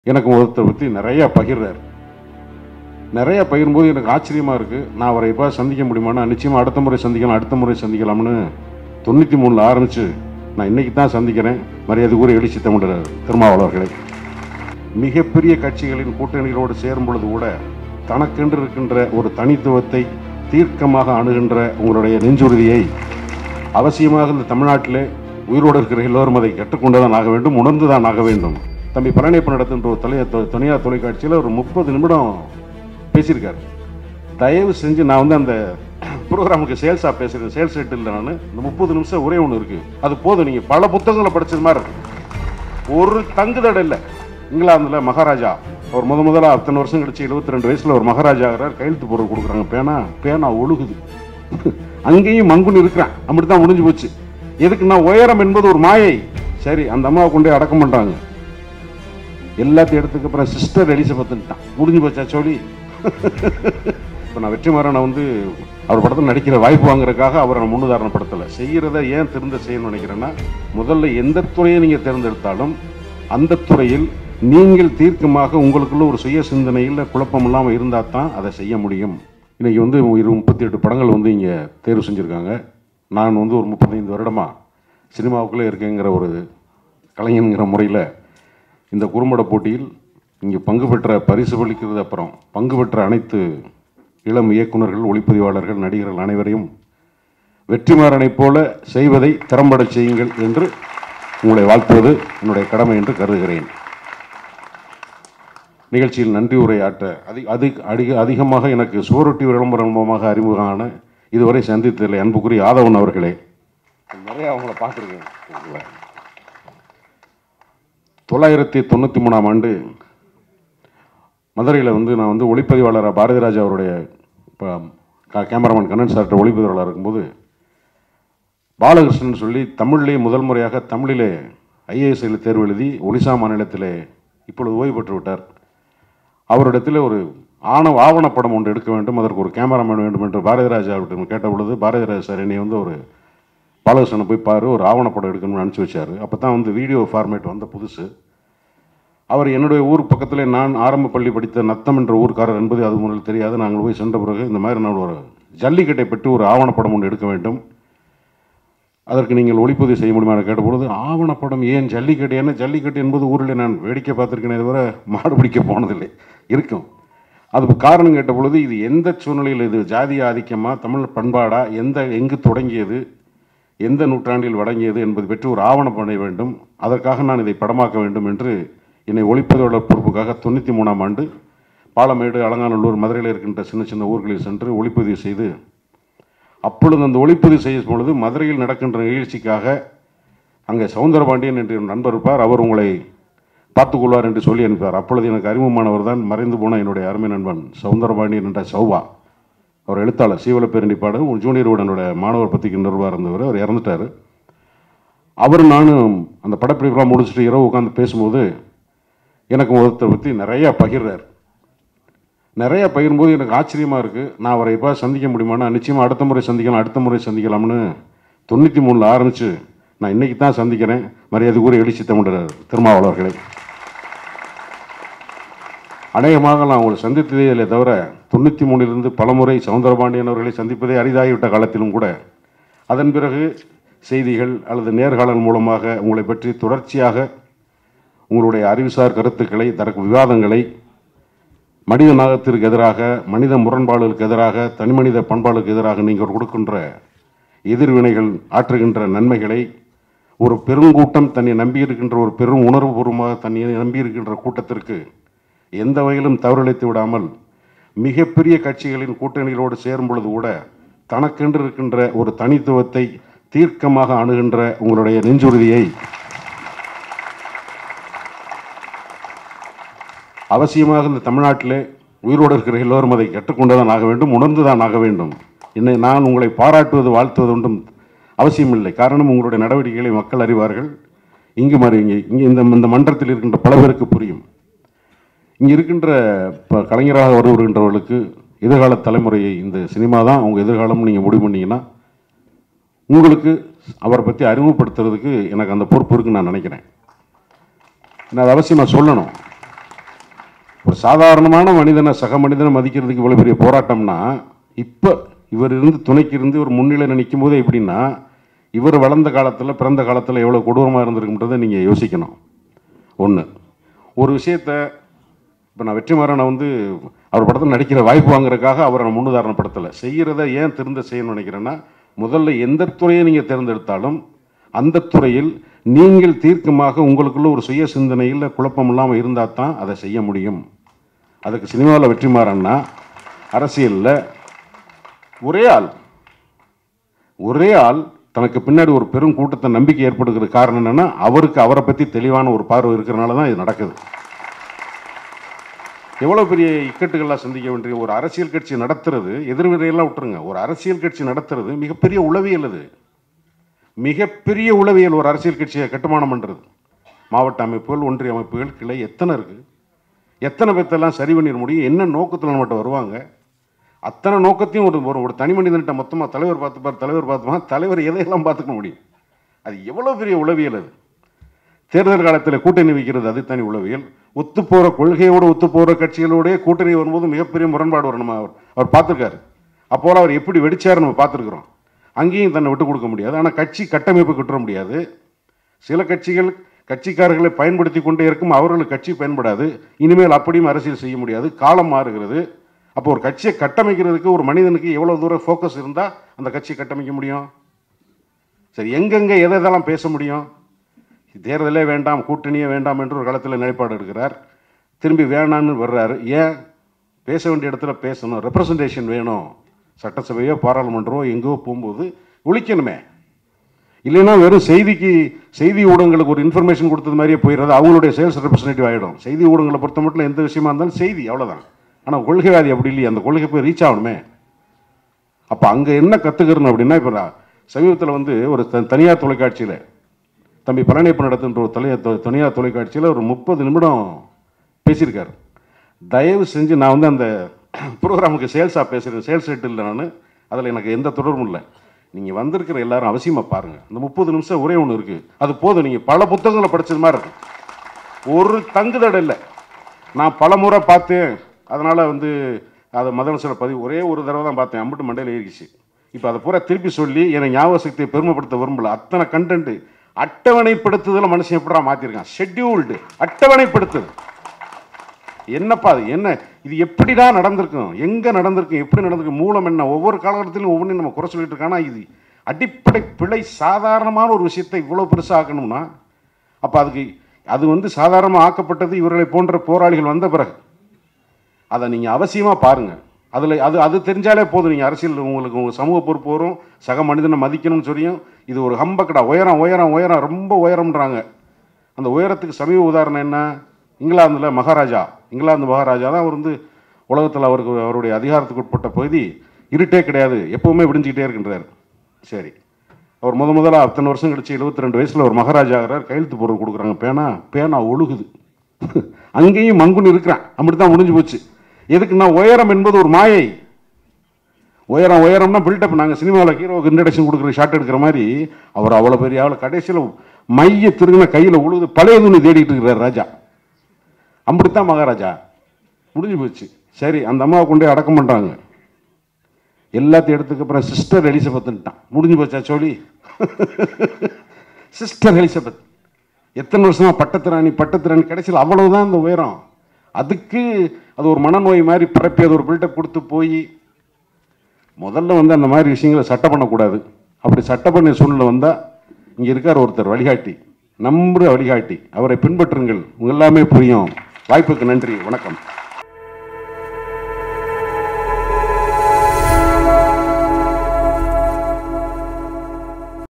எனக்கு ஒருத்தரை பற்றி நிறையா பகிர்றார் நிறைய பகிரும்போது எனக்கு ஆச்சரியமாக இருக்குது நான் அவரை எப்போ சந்திக்க முடியுமானா நிச்சயமாக அடுத்த முறை சந்திக்கலாம் அடுத்த முறை சந்திக்கலாம்னு தொண்ணூற்றி மூணில் ஆரம்பித்து நான் இன்னைக்கு தான் சந்திக்கிறேன் மரியாதை கூறி எழுச்சி தமிழர் திருமாவளவர்களை மிகப்பெரிய கட்சிகளின் கூட்டணிகளோடு சேரும் பொழுது கூட தனக்கென்று இருக்கின்ற ஒரு தனித்துவத்தை தீர்க்கமாக அணுகின்ற உங்களுடைய நெஞ்சுறுதியை அவசியமாக இந்த தமிழ்நாட்டிலே உயிரோடு இருக்கிற எல்லோரும் அதை கற்றுக்கொண்டுதான் ஆக வேண்டும் உணர்ந்துதான் ஆக வேண்டும் தம்பி பழனியப்பன் நடத்துகின்ற ஒரு தொலை தொ- தனியார் தொலைக்காட்சியில் ஒரு முப்பது நிமிடம் பேசியிருக்காரு தயவு செஞ்சு நான் வந்து அந்த ப்ரோக்ராமுக்கு சேல்ஸாக பேசுகிறேன் சேல்ஸ் செட் இல்லை நான் இந்த முப்பது நிமிஷம் ஒரே ஒன்று இருக்குது அது போதும் நீங்கள் பல புத்தகங்களை படிச்சது மாதிரி இருக்கு ஒரு தங்குதடை இல்லை இங்கிலாந்தில் மகாராஜா அவர் முத முதல்ல அத்தனை வருஷம் கழிச்சு 72 ரெண்டு வயசுல ஒரு மகாராஜா ஆகிறார் கையெழுத்து போட கொடுக்குறாங்க பேனா பேனா ஒழுகுது அங்கேயும் மங்குன்னு இருக்கிறான் அப்படித்தான் முடிஞ்சு போச்சு எதுக்குன்னா உயரம் என்பது ஒரு மாயை சரி அந்த அம்மாவை கொண்டு போய் அடக்கம் பண்றாங்க எல்லாத்தையும் எடுத்துக்க அப்புறம் சிஸ்டர் எலிசபெத்ன்ட்டான் முடிஞ்சு போச்சா சொல்லி இப்போ நான் வெற்றிமாறனை வந்து அவர் படத்தில் நடிக்கிற வாய்ப்பு வாங்குறதுக்காக அவரை நான் முன்னுதாரணப்படுத்தலை செய்கிறத ஏன் திருந்த செய்யணும்னு நினைக்கிறேன்னா முதல்ல எந்த துறையை நீங்கள் தேர்ந்தெடுத்தாலும் அந்த துறையில் நீங்கள் தீர்க்கமாக உங்களுக்குள்ள ஒரு சுய சிந்தனையில் குழப்பம் இல்லாமல் இருந்தால் தான் அதை செய்ய முடியும் இன்னைக்கு வந்து இரு முப்பத்தி எட்டு படங்கள் வந்து இங்கே தேர்வு செஞ்சுருக்காங்க நான் வந்து ஒரு முப்பத்தைந்து வருடமாக சினிமாவுக்குள்ளே இருக்கேங்கிற ஒரு கலைஞனுங்கிற முறையில் இந்த குறும்பட போட்டியில் இங்கே பங்கு பெற்ற பரிசு பளிக்கிறது அப்புறம் பங்கு பெற்ற அனைத்து இளம் இயக்குனர்கள் ஒளிப்பதிவாளர்கள் நடிகர்கள் அனைவரையும் வெற்றிமாறனைப் போல செய்வதை திறம்படச் செய்யுங்கள் என்று உங்களை வாழ்த்துவது என்னுடைய கடமை என்று கருதுகிறேன் நிகழ்ச்சியில் நன்றி உரையாற்ற அதி அதிக அதிக அதிகமாக எனக்கு சுவரொட்டி விளம்பரம் மூலமாக அறிமுகமான இதுவரை சந்தித்ததில்லை அன்புக்குரிய ஆதவன் அவர்களே நிறைய அவங்கள பார்த்துருக்கேன் உங்களை. தொள்ளாயிரத்தி தொண்ணூற்றி மூணாம் ஆண்டு மதுரையில் வந்து நான் வந்து ஒளிப்பதிவாளராக பாரதிராஜா அவருடைய இப்போ கா- கேமராமேன் கண்ணன் சார்ட்ட ஒளிப்பதிவாளராக இருக்கும்போது பாலகிருஷ்ணன் சொல்லி தமிழிலே முதல் முறையாக தமிழிலே ஐஏஎஸ்ஐயில் தேர்வு எழுதி ஒடிசா மாநிலத்திலே இப்பொழுது ஓய்வு பெற்று விட்டார் அவரிடத்தில் ஒரு ஆணவ ஆவணப்படம் ஒன்று எடுக்க வேண்டும் அதற்கு ஒரு கேமராமேன் வேண்டும் என்று பாரதிராஜா அவர்கிட்ட கேட்ட பொழுது பாரதிராஜா சார் என்னை வந்து ஒரு பாலகிருஷ்ணனை போய் பாரு ஒரு ஆவணப்படம் எடுக்கணும்னு அனுப்பிச்சி வச்சார் அப்போ தான் வந்து வீடியோ ஃபார்மேட் வந்த புதுசு அவர் என்னுடைய ஊர் பக்கத்தில் நான் ஆரம்ப பள்ளி படித்த நத்தம் என்ற ஊர்க்காரர் என்பது அது முதல் தெரியாது நாங்கள் போய் சென்ற பிறகு இந்த மாதிரி நான் ஒரு ஜல்லிக்கட்டை பற்றி ஒரு ஆவணப்படம் ஒன்று எடுக்க வேண்டும் அதற்கு நீங்கள் ஒளிப்பதிவு செய்ய முடியுமா என கேட்டபொழுது ஆவணப்படம் ஏன் ஜல்லிக்கட்டு ஏன்னா ஜல்லிக்கட்டு என்பது ஊரில் நான் வேடிக்கை பார்த்துருக்கேனே தவிர மாடு பிடிக்க போனதில்லை இருக்கும் அதுக்கு காரணம் கேட்ட பொழுது இது எந்த சூழ்நிலையில் இது ஜாதி ஆதிக்கமா தமிழ் பண்பாடா எந்த எங்கு தொடங்கியது எந்த நூற்றாண்டில் வழங்கியது என்பது பற்றி ஒரு ஆவணம் பண்ண வேண்டும் அதற்காக நான் இதை படமாக்க வேண்டும் என்று என்னை ஒளிப்பதிவாளர் பொறுப்புக்காக தொண்ணூற்றி மூணாம் ஆண்டு பாலமேடு அலங்காநல்லூர் மதுரையில் இருக்கின்ற சின்ன சின்ன ஊர்களில் சென்று ஒளிப்பதிவு செய்து அப்பொழுது அந்த ஒளிப்பதிவு செய்யும் பொழுது மதுரையில் நடக்கின்ற நிகழ்ச்சிக்காக அங்கே சவுந்தரபாண்டியன் என்று ஒரு நண்பர் இருப்பார் அவர் உங்களை பார்த்துக்கொள்வார் என்று சொல்லி அனுப்பினார் அப்பொழுது எனக்கு அறிமுகமானவர் தான் மறைந்து போன என்னுடைய அருமை நண்பன் சவுந்தரபாண்டியன் என்ற சௌபா அவர் எழுத்தாளர் சீவலப்பேரண்டி பாடு ஒரு ஜூனியர் உடனோட மாணவர் பத்திரிகை நிறுவனர் இருந்தவர் அவர் இறந்துட்டார் அவர் நானும் அந்த படப்பிடிப்பெல்லாம் முடிச்சுட்டு இரவு உட்காந்து பேசும்போது எனக்கு ஒருத்தரை பற்றி நிறையா பகிர்றார் நிறைய பகிரும்போது எனக்கு ஆச்சரியமாக இருக்குது நான் அவரை எப்போ சந்திக்க முடியுமானா நிச்சயமாக அடுத்த முறை சந்திக்கலாம் அடுத்த முறை சந்திக்கலாம்னு தொண்ணூற்றி மூணில் ஆரம்பித்து நான் இன்னைக்கு தான் சந்திக்கிறேன் மரியாதை கூறி எழுச்சி தமிழர் திருமாவளவர்களை அநேகமாக நான் உங்களை சந்தித்ததே இல்லை தவிர தொண்ணூற்றி மூணிலிருந்து பலமுறை சவுந்தரபாண்டியன் அவர்களை சந்திப்பதே அரிதாகிவிட்ட காலத்திலும் கூட அதன் பிறகு செய்திகள் அல்லது நேர்காணல் மூலமாக உங்களை பற்றி தொடர்ச்சியாக உங்களுடைய அறிவுசார் கருத்துக்களை தரக்கு விவாதங்களை மனித நாகத்திற்கு எதிராக மனித முரண்பாடுகளுக்கு எதிராக தனிமனித பண்பாடுக்கு எதிராக நீங்கள் கொடுக்கின்ற எதிர்வினைகள் ஆற்றுகின்ற நன்மைகளை ஒரு பெருங்கூட்டம் தன்னை நம்பியிருக்கின்ற ஒரு பெரும் உணர்வுபூர்வமாக தன்னை நம்பியிருக்கின்ற கூட்டத்திற்கு எந்த வகையிலும் தவறிழைத்து விடாமல் மிகப்பெரிய கட்சிகளின் கூட்டணிகளோடு சேரும் பொழுது கூட தனக்கென்று இருக்கின்ற ஒரு தனித்துவத்தை தீர்க்கமாக அணுகின்ற உங்களுடைய நெஞ்சுறுதியை அவசியமாக இந்த தமிழ்நாட்டிலே உயிரோடு இருக்கிற எல்லோரும் அதை கற்றுக்கொண்டுதான் ஆக வேண்டும் உணர்ந்துதான் ஆக வேண்டும் என்னை நான் உங்களை பாராட்டுவது வாழ்த்துவது ஒன்றும் அவசியமில்லை காரணம் உங்களுடைய நடவடிக்கைகளை மக்கள் அறிவார்கள் இங்கு மாதிரி இங்கே இங்கே இந்த இந்த மன்றத்தில் இருக்கின்ற பல பேருக்கு புரியும் இங்கே இருக்கின்ற இப்போ கலைஞராக வருகின்றவர்களுக்கு எதிர்கால தலைமுறையை இந்த சினிமா தான் அவங்க எதிர்காலம்னு நீங்கள் முடிவு பண்ணீங்கன்னா உங்களுக்கு அவரை பற்றி அறிமுகப்படுத்துறதுக்கு எனக்கு அந்த பொறுப்பு இருக்குன்னு நான் நினைக்கிறேன் நான் அதை அவசியமாக சொல்லணும் ஒரு சாதாரணமான மனிதனை சக மனிதனை மதிக்கிறதுக்கு இவ்வளோ பெரிய போராட்டம்னா இப்போ இவர் இருந்து துணைக்கு இருந்து ஒரு முன்னிலையில் நிற்கும் போதே எப்படின்னா இவர் வளர்ந்த காலத்தில் பிறந்த காலத்தில் எவ்வளோ கொடூரமாக இருந்திருக்குன்றதை நீங்கள் யோசிக்கணும் ஒன்று ஒரு விஷயத்த இப்போ நான் வெற்றிமாறனை வந்து அவர் படத்தில் நடிக்கிற வாய்ப்பு வாங்குறதுக்காக அவரை நான் முன்னுதாரணப்படுத்தலை செய்கிறத ஏன் திருந்த செய்யணும்னு நினைக்கிறேன்னா முதல்ல எந்த துறையை நீங்கள் தேர்ந்தெடுத்தாலும் அந்த துறையில் நீங்கள் தீர்க்கமாக உங்களுக்குள்ள ஒரு சுய சிந்தனையில் குழப்பம் இல்லாமல் இருந்தால் தான் அதை செய்ய முடியும் அதுக்கு சினிமாவில் வெற்றிமாறன்னா அரசியலில் ஒரே ஆள் ஒரே ஆள் தனக்கு பின்னாடி ஒரு பெரும் கூட்டத்தை நம்பிக்கை ஏற்படுகிற காரணம் என்னன்னா அவருக்கு அவரை பற்றி தெளிவான ஒரு பார்வை இருக்கிறனால தான் இது நடக்குது எவ்வளோ பெரிய இக்கட்டுகள்லாம் சந்திக்க வேண்டிய ஒரு அரசியல் கட்சி நடத்துறது எதிர்வினையெல்லாம் விட்டுருங்க ஒரு அரசியல் கட்சி நடத்துறது மிகப்பெரிய உளவியல் அது மிகப்பெரிய உளவியல் ஒரு அரசியல் கட்சியை கட்டுமானம் பண்ணுறது மாவட்ட அமைப்புகள் ஒன்றிய அமைப்புகள் கிளை எத்தனை இருக்குது எத்தனை பேர்த்தெல்லாம் சரி பண்ணிட முடியும் என்ன நோக்கத்தில் நம்மகிட்ட வருவாங்க அத்தனை நோக்கத்தையும் ஒரு ஒரு ஒரு தனி மனிதன்கிட்ட மொத்தமாக தலைவர் பார்த்துப்பார் தலைவர் பார்த்துப்பா தலைவர் எதையெல்லாம் பார்த்துக்க முடியும் அது எவ்வளோ பெரிய உளவியல் அது தேர்தல் காலத்தில் கூட்டணி வைக்கிறது அது தனி உளவியல் ஒத்து போகிற கொள்கையோடு ஒத்து போகிற கட்சிகளோடய கூட்டணி வரும்போது மிகப்பெரிய முரண்பாடு வரும் நம்ம அவர் அவர் பார்த்துருக்காரு அப்போல அவர் எப்படி வெடிச்சாரு நம்ம பார்த்துருக்குறோம் அங்கேயும் தன்னை விட்டு கொடுக்க முடியாது ஆனால் கட்சி கட்டமைப்பு கட்டுற முடியாது சில கட்சிகள் கட்சிக்காரர்களை பயன்படுத்தி கொண்டே இருக்கும் அவர்களுக்கு கட்சி பயன்படாது இனிமேல் அப்படியும் அரசியல் செய்ய முடியாது காலம் மாறுகிறது அப்போ ஒரு கட்சியை கட்டமைக்கிறதுக்கு ஒரு மனிதனுக்கு எவ்வளோ தூரம் ஃபோக்கஸ் இருந்தால் அந்த கட்சியை கட்டமைக்க முடியும் சரி எங்கெங்கே எதை எதெல்லாம் பேச முடியும் தேர்தலே வேண்டாம் கூட்டணியே வேண்டாம் என்று ஒரு காலத்தில் நிலைப்பாடு எடுக்கிறார் திரும்பி வேணான்னு வர்றாரு ஏன் பேச வேண்டிய இடத்துல பேசணும் ரெப்ரசன்டேஷன் வேணும் சட்டசபையோ பாராளுமன்றமோ எங்கோ போகும்போது ஒழிக்கணுமே இல்லைன்னா வெறும் செய்திக்கு செய்தி ஊடகங்களுக்கு ஒரு இன்ஃபர்மேஷன் கொடுத்தது மாதிரியே போயிடுறது அவங்களுடைய சேல்ஸ் ரெப்ரஸன்டேட்டிவ் ஆகிடும் செய்தி ஊடகங்களை பொறுத்த மட்டும் எந்த விஷயமா இருந்தாலும் செய்தி அவ்வளோதான் ஆனால் கொள்கைவாதி அப்படி இல்லையே அந்த கொள்கை போய் ரீச் ஆகணுமே அப்போ அங்கே என்ன கற்றுக்கிறணும் அப்படின்னா இப்போ நான் சமீபத்தில் வந்து ஒரு த- தனியார் தொலைக்காட்சியில் தம்பி பழனியப்பன் நடத்துன்ற ஒரு தனியார் தொ- தனியார் தொலைக்காட்சியில் ஒரு முப்பது நிமிடம் பேசியிருக்காரு தயவு செஞ்சு நான் வந்து அந்த ப்ரோக்ராமுக்கு சேல்ஸாக பேசுகிறேன் சேல்ஸ் ரேட் இல்லை நான் அதில் எனக்கு எந்த தொடர்பும் இல்லை நீங்கள் வந்திருக்கிற எல்லாரும் அவசியமாக பாருங்கள் இந்த முப்பது நிமிஷம் ஒரே ஒன்று இருக்குது அது போதும் நீங்கள் பல புத்தகங்களை படிச்சது மாதிரி இருக்கு ஒரு தங்குதடை இல்லை நான் பல முறை பார்த்தேன் அதனால் வந்து அதை மதவசல பதிவு ஒரே ஒரு தடவை தான் பார்த்தேன் அம்பிட்டு மண்டையில் ஏறிச்சு இப்போ அதை பூரா திருப்பி சொல்லி எனக்கு ஞாபக சக்தியை பெருமைப்படுத்த விரும்பல அத்தனை கண்டென்ட் அட்டவணைப்படுத்துதல மனுஷன் எப்படா மாற்றிருக்கான் ஷெட்யூல்டு அட்டவணைப்படுத்துது என்னப்பா அது என்ன இது எப்படிடா நடந்திருக்கும் எங்கே நடந்திருக்கும் எப்படி நடந்திருக்கும் மூலம் என்ன ஒவ்வொரு காலகட்டத்திலும் ஒவ்வொன்றையும் நம்ம குறை சொல்லிட்டு இருக்கோம் ஆனால் இது அடிப்படை பிழை சாதாரணமான ஒரு விஷயத்தை இவ்வளோ பெருசாக ஆக்கணும்னா அப்போ அதுக்கு அது வந்து சாதாரணமாக ஆக்கப்பட்டது இவர்களை போன்ற போராளிகள் வந்த பிறகு அதை நீங்கள் அவசியமாக பாருங்கள் அதில் அது அது தெரிஞ்சாலே போதும் நீங்கள் அரசியல் உங்களுக்கு உங்கள் சமூக பொறுப்பு வரும் சக மனிதனை மதிக்கணும்னு சொல்லியும் இது ஒரு ஹம்பக்கடா உயரம் உயரம் உயரம் ரொம்ப உயரம்ன்றாங்க அந்த உயரத்துக்கு சமீப உதாரணம் என்ன இங்கிலாந்தில் மகாராஜா இங்கிலாந்து மகாராஜா தான் அவர் வந்து உலகத்தில் அவருக்கு அவருடைய அதிகாரத்துக்கு உட்பட்ட பகுதி இருட்டே கிடையாது எப்பவுமே விடிஞ்சிக்கிட்டே இருக்கின்றார் சரி அவர் முத முதல்ல அத்தனை வருஷம் கழிச்சு 72 ரெண்டு வயசில் ஒரு மகாராஜா ஆகிறார் கையெழுத்து போடுறது கொடுக்குறாங்க பேனா பேனா ஒழுகுது அங்கேயும் மங்குன்னு இருக்கிறான் அப்படி தான் முடிஞ்சு போச்சு எதுக்குன்னா உயரம் என்பது ஒரு மாயை உயரம் உயரம்னா பில்டப் நாங்கள் சினிமாவில் ஹீரோவுக்கு இன்ட்ரடக்ஷன் கொடுக்குற ஷாட் எடுக்கிற மாதிரி அவர் அவ்வளோ பெரிய ஆள் கடைசியில் மைய திருகின கையில் உழுது பழைய துணி தேடிட்டு இருக்கிறார் ராஜா அப்படித்தான் மகாராஜா முடிஞ்சு போச்சு சரி அந்த அம்மாவை கொண்டு போய் அடக்கம் பண்ணுறாங்க எல்லாத்தையும் எடுத்துக்கு அப்புறம் சிஸ்டர் எலிசபெத்துன்ட்டான் முடிஞ்சு போச்சா சொல்லி சிஸ்டர் எலிசபெத் எத்தனை வருஷமா பட்டத்திராணி பட்டத்திராணி கடைசியில் அவ்வளவுதான் இந்த உயரம் அதுக்கு அது ஒரு மனநோய் மாதிரி பரப்பி அது ஒரு பில்டப் கொடுத்து போய் முதல்ல வந்து அந்த மாதிரி விஷயங்களை சட்டம் பண்ணக்கூடாது அப்படி சட்டம் பண்ண சூழ்நிலை வந்தால் இங்கே இருக்கார் ஒருத்தர் வழிகாட்டி நம்புற வழிகாட்டி அவரை பின்பற்றுங்கள் உங்க எல்லாமே புரியும் வாய்ப்புக்கு நன்றி வணக்கம்